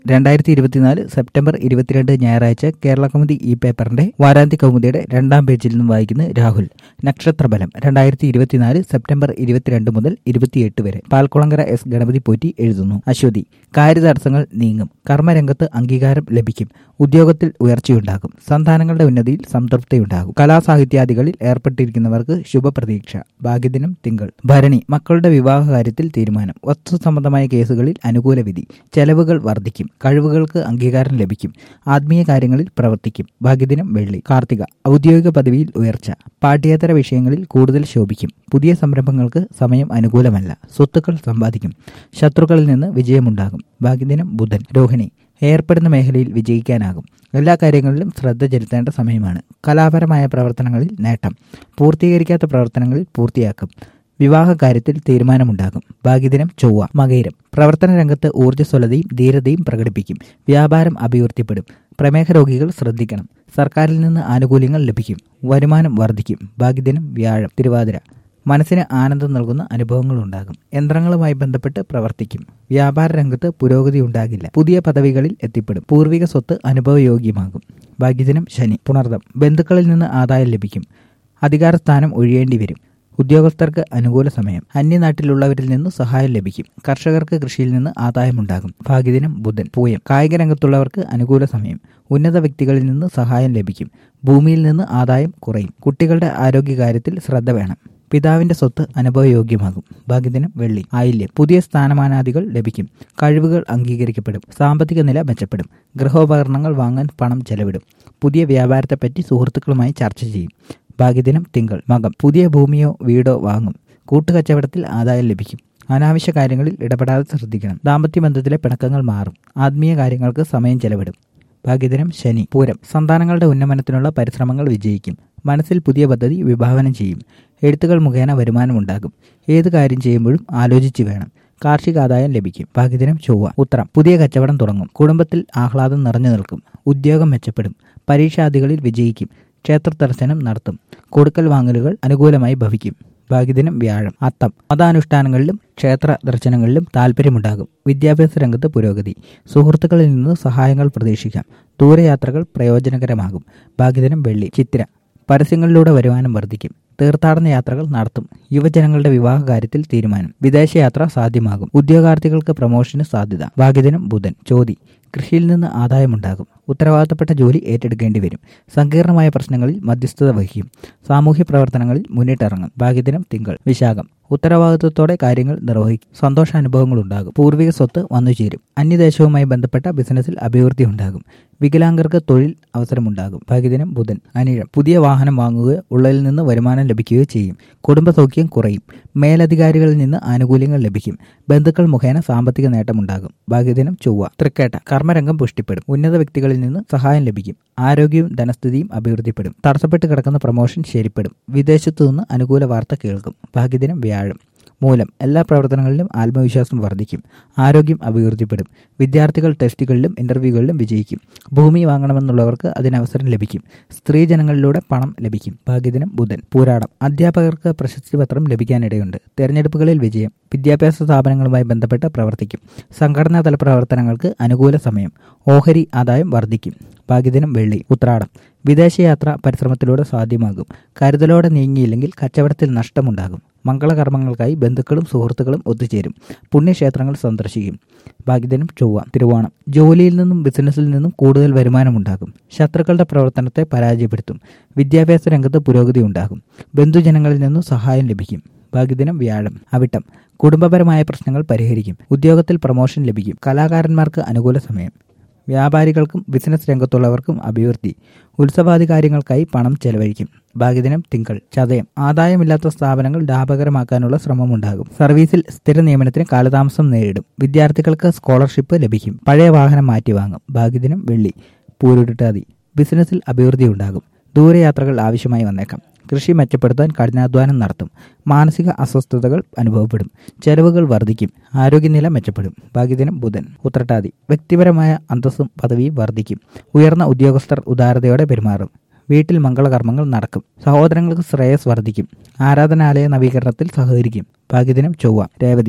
രണ്ടായിരത്തി ഇരുപത്തിനാല് സെപ്റ്റംബർ ഇരുപത്തിരണ്ട് ഞായറാഴ്ച കേരള കൗമുദി ഈ പേപ്പറിന്റെ വാരാന്ത്യ കൗമുദിയുടെ രണ്ടാം പേജിൽ നിന്നും വായിക്കുന്ന രാഹുൽ നക്ഷത്രബലം രണ്ടായിരത്തി ഇരുപത്തിനാല് സെപ്റ്റംബർ ഇരുപത്തിരണ്ട് മുതൽ ഇരുപത്തിയെട്ട് വരെ പാൽക്കുളങ്കര എസ് ഗണപതി പോറ്റി എഴുതുന്നു അശ്വതി കാര്യതടസ്സങ്ങൾ നീങ്ങും കർമ്മരംഗത്ത് അംഗീകാരം ലഭിക്കും ഉദ്യോഗത്തിൽ ഉയർച്ചയുണ്ടാകും സന്താനങ്ങളുടെ ഉന്നതിയിൽ സംതൃപ്തിയുണ്ടാകും കലാസാഹിത്യാദികളിൽ ഏർപ്പെട്ടിരിക്കുന്നവർക്ക് ശുഭപ്രതീക്ഷ ഭാഗ്യദിനം തിങ്കൾ ഭരണി മക്കളുടെ വിവാഹ കാര്യത്തിൽ തീരുമാനം വസ്തു സംബന്ധമായ കേസുകളിൽ അനുകൂല വിധി ചെലവുകൾ വർദ്ധിക്കും കഴിവുകൾക്ക് അംഗീകാരം ലഭിക്കും ആത്മീയ കാര്യങ്ങളിൽ പ്രവർത്തിക്കും ഭാഗ്യദിനം വെള്ളി കാർത്തിക ഔദ്യോഗിക പദവിയിൽ ഉയർച്ച പാഠ്യേതര വിഷയങ്ങളിൽ കൂടുതൽ ശോഭിക്കും പുതിയ സംരംഭങ്ങൾക്ക് സമയം അനുകൂലമല്ല സ്വത്തുക്കൾ സമ്പാദിക്കും ശത്രുക്കളിൽ നിന്ന് വിജയമുണ്ടാകും ഭാഗ്യദിനം ബുധൻ രോഹിണി ഏർപ്പെടുന്ന മേഖലയിൽ വിജയിക്കാനാകും എല്ലാ കാര്യങ്ങളിലും ശ്രദ്ധ ചെലുത്തേണ്ട സമയമാണ് കലാപരമായ പ്രവർത്തനങ്ങളിൽ നേട്ടം പൂർത്തീകരിക്കാത്ത പ്രവർത്തനങ്ങളിൽ പൂർത്തിയാക്കും വിവാഹ കാര്യത്തിൽ തീരുമാനമുണ്ടാകും ഭാഗ്യദിനം ചൊവ്വ മകയിരം പ്രവർത്തന രംഗത്ത് ഊർജ്ജസ്വലതയും ധീരതയും പ്രകടിപ്പിക്കും വ്യാപാരം അഭിവൃദ്ധിപ്പെടും പ്രമേഹ രോഗികൾ ശ്രദ്ധിക്കണം സർക്കാരിൽ നിന്ന് ആനുകൂല്യങ്ങൾ ലഭിക്കും വരുമാനം വർദ്ധിക്കും ഭാഗ്യദിനം വ്യാഴം തിരുവാതിര മനസ്സിന് ആനന്ദം നൽകുന്ന അനുഭവങ്ങൾ ഉണ്ടാകും യന്ത്രങ്ങളുമായി ബന്ധപ്പെട്ട് പ്രവർത്തിക്കും വ്യാപാര രംഗത്ത് പുരോഗതി ഉണ്ടാകില്ല പുതിയ പദവികളിൽ എത്തിപ്പെടും പൂർവിക സ്വത്ത് അനുഭവയോഗ്യമാകും ഭാഗ്യദിനം ശനി പുണർദം ബന്ധുക്കളിൽ നിന്ന് ആദായം ലഭിക്കും അധികാരസ്ഥാനം ഒഴിയേണ്ടി വരും ഉദ്യോഗസ്ഥർക്ക് അനുകൂല സമയം അന്യനാട്ടിലുള്ളവരിൽ നിന്ന് സഹായം ലഭിക്കും കർഷകർക്ക് കൃഷിയിൽ നിന്ന് ആദായമുണ്ടാകും ഭാഗ്യദിനം ബുധൻ പൂയം കായിക രംഗത്തുള്ളവർക്ക് അനുകൂല സമയം ഉന്നത വ്യക്തികളിൽ നിന്ന് സഹായം ലഭിക്കും ഭൂമിയിൽ നിന്ന് ആദായം കുറയും കുട്ടികളുടെ ആരോഗ്യകാര്യത്തിൽ ശ്രദ്ധ വേണം പിതാവിന്റെ സ്വത്ത് അനുഭവയോഗ്യമാകും ഭാഗ്യദിനം വെള്ളി ആയില്യം പുതിയ സ്ഥാനമാനാദികൾ ലഭിക്കും കഴിവുകൾ അംഗീകരിക്കപ്പെടും സാമ്പത്തിക നില മെച്ചപ്പെടും ഗൃഹോപകരണങ്ങൾ വാങ്ങാൻ പണം ചെലവിടും പുതിയ വ്യാപാരത്തെപ്പറ്റി സുഹൃത്തുക്കളുമായി ചർച്ച ചെയ്യും ഭാഗ്യദിനം തിങ്കൾ മകം പുതിയ ഭൂമിയോ വീടോ വാങ്ങും കൂട്ടുകച്ചവടത്തിൽ ആദായം ലഭിക്കും അനാവശ്യ കാര്യങ്ങളിൽ ഇടപെടാതെ ശ്രദ്ധിക്കണം ദാമ്പത്യ ബന്ധത്തിലെ പിണക്കങ്ങൾ മാറും ആത്മീയ കാര്യങ്ങൾക്ക് സമയം ചെലവിടും ഭാഗ്യദിനം ശനി പൂരം സന്താനങ്ങളുടെ ഉന്നമനത്തിനുള്ള പരിശ്രമങ്ങൾ വിജയിക്കും മനസ്സിൽ പുതിയ പദ്ധതി വിഭാവനം ചെയ്യും എഴുത്തുകൾ മുഖേന വരുമാനമുണ്ടാകും ഏത് കാര്യം ചെയ്യുമ്പോഴും ആലോചിച്ച് വേണം കാർഷിക ആദായം ലഭിക്കും ഭാഗ്യദിനം ചൊവ്വ ഉത്തരം പുതിയ കച്ചവടം തുടങ്ങും കുടുംബത്തിൽ ആഹ്ലാദം നിറഞ്ഞു നിൽക്കും ഉദ്യോഗം മെച്ചപ്പെടും പരീക്ഷാദികളിൽ വിജയിക്കും ക്ഷേത്ര ദർശനം നടത്തും കൊടുക്കൽ വാങ്ങലുകൾ അനുകൂലമായി ഭവിക്കും ഭാഗ്യദിനം വ്യാഴം അത്തം മതാനുഷ്ഠാനങ്ങളിലും ക്ഷേത്ര ദർശനങ്ങളിലും താല്പര്യമുണ്ടാകും വിദ്യാഭ്യാസ രംഗത്ത് പുരോഗതി സുഹൃത്തുക്കളിൽ നിന്ന് സഹായങ്ങൾ പ്രതീക്ഷിക്കാം ദൂരയാത്രകൾ പ്രയോജനകരമാകും ഭാഗ്യദിനം വെള്ളി ചിത്തിര പരസ്യങ്ങളിലൂടെ വരുമാനം വർദ്ധിക്കും തീർത്ഥാടന യാത്രകൾ നടത്തും യുവജനങ്ങളുടെ വിവാഹ കാര്യത്തിൽ തീരുമാനം വിദേശയാത്ര സാധ്യമാകും ഉദ്യോഗാർത്ഥികൾക്ക് പ്രമോഷന് സാധ്യത ഭാഗ്യദിനം ബുധൻ ചോതി കൃഷിയിൽ നിന്ന് ആദായമുണ്ടാകും ഉത്തരവാദിത്തപ്പെട്ട ജോലി ഏറ്റെടുക്കേണ്ടി വരും സങ്കീർണമായ പ്രശ്നങ്ങളിൽ മധ്യസ്ഥത വഹിക്കും സാമൂഹ്യ പ്രവർത്തനങ്ങളിൽ മുന്നിട്ടിറങ്ങും ഭാഗ്യദിനം തിങ്കൾ വിശാഖം ഉത്തരവാദിത്വത്തോടെ കാര്യങ്ങൾ നിർവഹിക്കും സന്തോഷാനുഭവങ്ങൾ ഉണ്ടാകും പൂർവിക സ്വത്ത് വന്നു ചേരും അന്യദേശവുമായി ബന്ധപ്പെട്ട ബിസിനസ്സിൽ അഭിവൃദ്ധി ഉണ്ടാകും വികലാംഗർക്ക് തൊഴിൽ അവസരമുണ്ടാകും ഭാഗ്യദിനം ബുധൻ അനിഴം പുതിയ വാഹനം വാങ്ങുകയോ ഉള്ളതിൽ നിന്ന് വരുമാനം ലഭിക്കുകയോ ചെയ്യും കുടുംബസൗഖ്യം കുറയും മേലധികാരികളിൽ നിന്ന് ആനുകൂല്യങ്ങൾ ലഭിക്കും ബന്ധുക്കൾ മുഖേന സാമ്പത്തിക നേട്ടമുണ്ടാകും ഭാഗ്യദിനം ചൊവ്വ തൃക്കേട്ട കർമ്മരംഗം പുഷ്ടിപ്പെടും ഉന്നത വ്യക്തികളിൽ നിന്ന് സഹായം ലഭിക്കും ആരോഗ്യവും ധനസ്ഥിതിയും അഭിവൃദ്ധിപ്പെടും തടസ്സപ്പെട്ട് കിടക്കുന്ന പ്രമോഷൻ ശരിപ്പെടും വിദേശത്തു നിന്ന് അനുകൂല വാർത്ത കേൾക്കും ഭാഗ്യദിനം വ്യാഴം മൂലം എല്ലാ പ്രവർത്തനങ്ങളിലും ആത്മവിശ്വാസം വർദ്ധിക്കും ആരോഗ്യം അഭിവൃദ്ധിപ്പെടും വിദ്യാർത്ഥികൾ ടെസ്റ്റുകളിലും ഇന്റർവ്യൂകളിലും വിജയിക്കും ഭൂമി വാങ്ങണമെന്നുള്ളവർക്ക് അതിനവസരം ലഭിക്കും സ്ത്രീജനങ്ങളിലൂടെ പണം ലഭിക്കും ഭാഗ്യദിനം ബുധൻ പൂരാടം അധ്യാപകർക്ക് പ്രശസ്തി പത്രം ലഭിക്കാനിടയുണ്ട് തെരഞ്ഞെടുപ്പുകളിൽ വിജയം വിദ്യാഭ്യാസ സ്ഥാപനങ്ങളുമായി ബന്ധപ്പെട്ട് പ്രവർത്തിക്കും സംഘടനാതല പ്രവർത്തനങ്ങൾക്ക് അനുകൂല സമയം ഓഹരി ആദായം വർദ്ധിക്കും ഭാഗ്യദിനം വെള്ളി ഉത്രാടം വിദേശയാത്ര പരിശ്രമത്തിലൂടെ സാധ്യമാകും കരുതലോടെ നീങ്ങിയില്ലെങ്കിൽ കച്ചവടത്തിൽ നഷ്ടമുണ്ടാകും മംഗളകർമ്മങ്ങൾക്കായി ബന്ധുക്കളും സുഹൃത്തുക്കളും ഒത്തുചേരും പുണ്യക്ഷേത്രങ്ങൾ സന്ദർശിക്കും ഭാഗ്യദിനം ചൊവ്വ തിരുവോണം ജോലിയിൽ നിന്നും ബിസിനസ്സിൽ നിന്നും കൂടുതൽ വരുമാനമുണ്ടാകും ശത്രുക്കളുടെ പ്രവർത്തനത്തെ പരാജയപ്പെടുത്തും വിദ്യാഭ്യാസ രംഗത്ത് പുരോഗതി ഉണ്ടാകും ബന്ധുജനങ്ങളിൽ നിന്നും സഹായം ലഭിക്കും ഭാഗ്യദിനം വ്യാഴം അവിട്ടം കുടുംബപരമായ പ്രശ്നങ്ങൾ പരിഹരിക്കും ഉദ്യോഗത്തിൽ പ്രമോഷൻ ലഭിക്കും കലാകാരന്മാർക്ക് അനുകൂല സമയം വ്യാപാരികൾക്കും ബിസിനസ് രംഗത്തുള്ളവർക്കും അഭിവൃദ്ധി ഉത്സവാദി കാര്യങ്ങൾക്കായി പണം ചെലവഴിക്കും ഭാഗ്യദിനം തിങ്കൾ ചതയം ആദായമില്ലാത്ത സ്ഥാപനങ്ങൾ ലാഭകരമാക്കാനുള്ള ശ്രമമുണ്ടാകും സർവീസിൽ സ്ഥിര നിയമനത്തിന് കാലതാമസം നേരിടും വിദ്യാർത്ഥികൾക്ക് സ്കോളർഷിപ്പ് ലഭിക്കും പഴയ വാഹനം മാറ്റിവാങ്ങും ഭാഗ്യദിനം വെള്ളി പൂരുരുട്ടാതി ബിസിനസ്സിൽ അഭിവൃദ്ധി ഉണ്ടാകും ദൂരയാത്രകൾ ആവശ്യമായി വന്നേക്കാം കൃഷി മെച്ചപ്പെടുത്താൻ കഠിനാധ്വാനം നടത്തും മാനസിക അസ്വസ്ഥതകൾ അനുഭവപ്പെടും ചെലവുകൾ വർദ്ധിക്കും ആരോഗ്യനില മെച്ചപ്പെടും ഭാഗ്യദിനം ബുധൻ ഉത്രട്ടാതി വ്യക്തിപരമായ അന്തസ്സും പദവിയും വർദ്ധിക്കും ഉയർന്ന ഉദ്യോഗസ്ഥർ ഉദാരതയോടെ പെരുമാറും വീട്ടിൽ മംഗളകർമ്മങ്ങൾ നടക്കും സഹോദരങ്ങൾക്ക് ശ്രേയസ് വർദ്ധിക്കും ആരാധനാലയ നവീകരണത്തിൽ സഹകരിക്കും ഭാഗ്യദിനം ചൊവ്വ രേവതി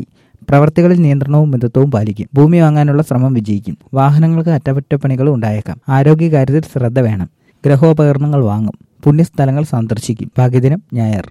പ്രവർത്തികളിൽ നിയന്ത്രണവും മിതത്വവും പാലിക്കും ഭൂമി വാങ്ങാനുള്ള ശ്രമം വിജയിക്കും വാഹനങ്ങൾക്ക് അറ്റകുറ്റപ്പണികൾ ഉണ്ടായേക്കാം ആരോഗ്യകാര്യത്തിൽ ശ്രദ്ധ വേണം ഗ്രഹോപകരണങ്ങൾ വാങ്ങും പുണ്യസ്ഥലങ്ങൾ സന്ദർശിക്കും ഭാഗ്യദിനം ഞായർ